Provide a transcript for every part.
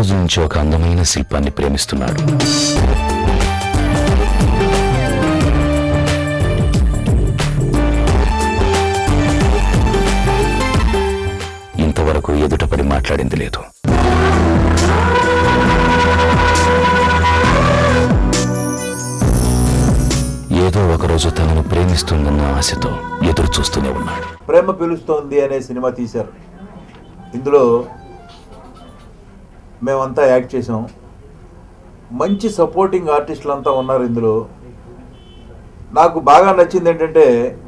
రోజు నుంచి ఒక అందమైన శిల్పాన్ని ప్రేమిస్తున్నాడు ఇంతవరకు ఎదుటపడి మాట్లాడింది లేదు ఏదో ఒకరోజు తనను ప్రేమిస్తుందన్న ఆశతో ఎదురు చూస్తూనే ఉన్నాడు ప్రేమ పిలుస్తోంది అనే సినిమా తీశారు ఇందులో మేమంతా యాక్ట్ చేసాం మంచి సపోర్టింగ్ ఆర్టిస్టులు అంతా ఉన్నారు ఇందులో నాకు బాగా నచ్చింది ఏంటంటే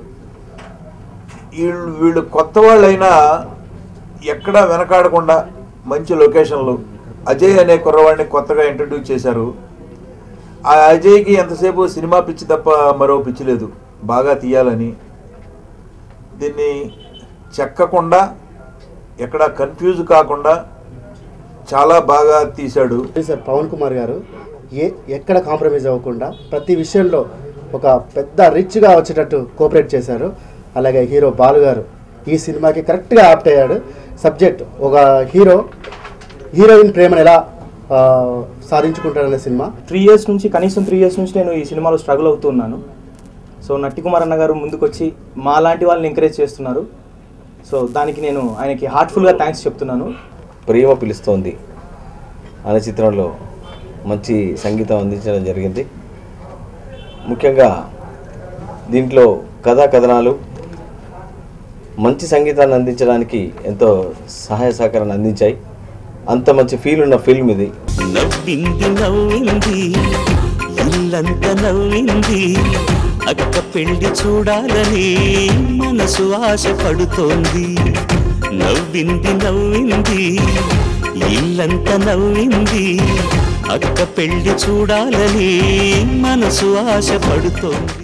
వీళ్ళు వీళ్ళు కొత్త వాళ్ళైనా ఎక్కడా వెనకాడకుండా మంచి లొకేషన్లు అజయ్ అనే కుర్రవాడిని కొత్తగా ఇంట్రడ్యూస్ చేశారు ఆ అజయ్కి ఎంతసేపు సినిమా పిచ్చి తప్ప మరో పిచ్చి లేదు బాగా తీయాలని దీన్ని చెక్కకుండా ఎక్కడ కన్ఫ్యూజ్ కాకుండా చాలా బాగా తీశాడు సార్ పవన్ కుమార్ గారు ఏ ఎక్కడ కాంప్రమైజ్ అవ్వకుండా ప్రతి విషయంలో ఒక పెద్ద రిచ్గా వచ్చేటట్టు కోఆపరేట్ చేశారు అలాగే హీరో బాలు గారు ఈ సినిమాకి కరెక్ట్గా యాప్ట్ అయ్యాడు సబ్జెక్ట్ ఒక హీరో హీరోయిన్ ప్రేమను ఎలా ఆ, సాధించుకుంటాడనే సినిమా త్రీ ఇయర్స్ నుంచి కనీసం త్రీ ఇయర్స్ నుంచి నేను ఈ సినిమాలో స్ట్రగుల్ అవుతున్నాను సో నట్టి కుమార్ అన్న గారు ముందుకొచ్చి మా లాంటి వాళ్ళని ఎంకరేజ్ చేస్తున్నారు సో దానికి నేను ఆయనకి హార్ట్ఫుల్గా థ్యాంక్స్ చెప్తున్నాను ప్రేమ పిలుస్తోంది అనే చిత్రంలో మంచి సంగీతం అందించడం జరిగింది ముఖ్యంగా దీంట్లో కథా కథనాలు మంచి సంగీతాన్ని అందించడానికి ఎంతో సహాయ సహకారాన్ని అందించాయి అంత మంచి ఫీల్ ఉన్న ఫిల్మ్ ఇది నవ్వింది నవ్వింది ఇల్లంత నవ్వింది అక్క పెళ్లి చూడాలని మనసు ఆశపడుతోంది నవ్వింది నవ్వింది ఇల్లంత నవ్వింది అక్క పెళ్లి చూడాలని మనసు ఆశపడుతోంది